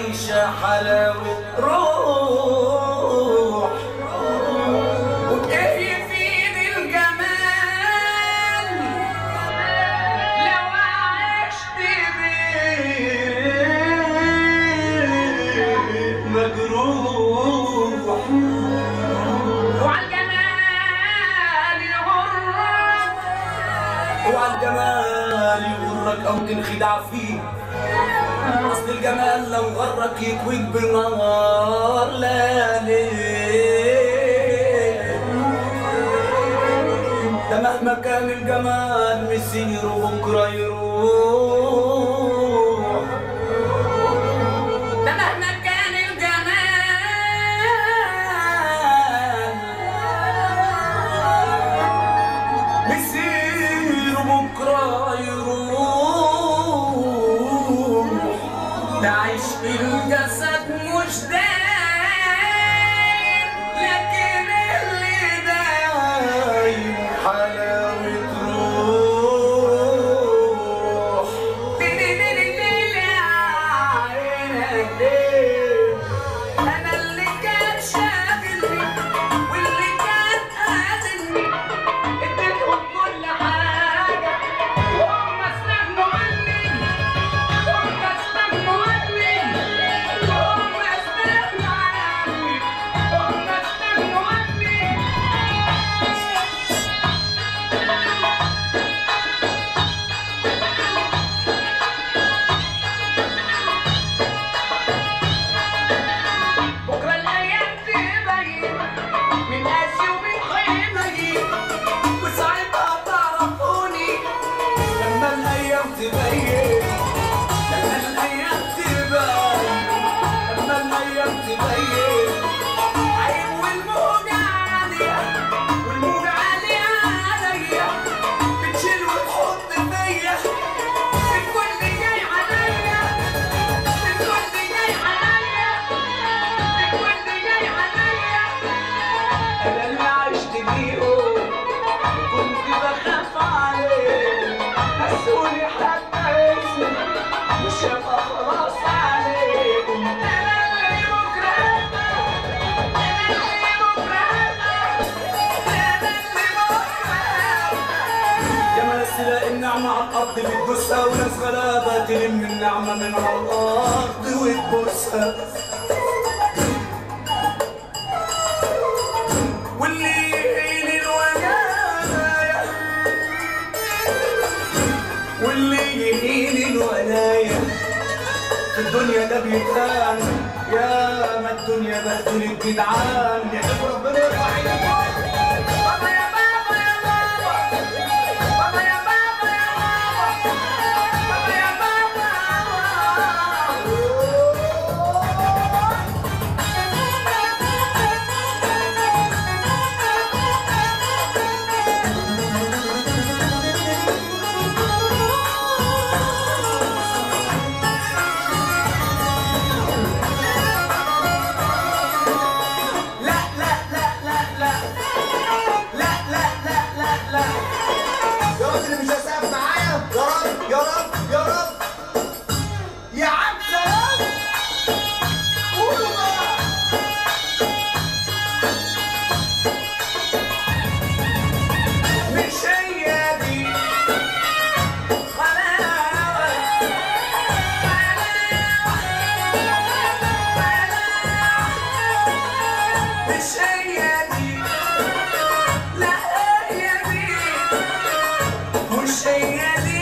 عايشة حلاوة روح وإيه يفيد الجمال لو عشت بيه مجروح وعالجمال يغرك وعالجمال يغرك أو تنخدع فيه أصل الجمال لو غرك يكويك بالنهار لا ليه ده مهما كان الجمال مسير وبكرة يروح ده مهما كان الجمال مسير بكرة يروح ده عشق الجسد مش دايم لكن اللي دايم حلاوة روح أنا اللي كان شاغلني واللي كان قاتلني اديتهم كل حاجة وهم استغنوا عني هم استغنوا عني هم استغنوا عني هم استغنوا عني بكرة الأيام تبين من قاسي ومن حملي وساعتها تعرفوني لما الأيام تبين لما الأيام تبين لما الأيام تبين عيب والموجة عالية والموجة عالية عليا بتشيل وتحط فيا الكل جاي عليا الكل جاي عليا الكل جاي عليا انا اللي عشت بيهم كنت بخاف عليهم نسوني حتى اسمي مش هبقى خلاص عليهم انا اللي بكره هبقى انا اللي بكره هبقى انا اللي بكره هبقى يا ما ناس تلاقي النعمة على الأرض بتبوسها وناس غلابة تلم النعمة من على الأرض وتبوسها واللي يهين الولاية واللي يهين الولاية في الدنيا ده بيتهان يا ما الدنيا بهدلت جدعان يحب ربنا يرفع ايدك بابا يا بابا يا بابا بابا يا بابا يا بابا بابا يا بابا لا لا لا لا لا لا لا لا لا لا يا رب اللي مش هيسقف معايا يا رب يا رب يا رب يا عم سلام قولوا بقى مش هي دي غلاوة مش هي دي لا هي دي مش هي دي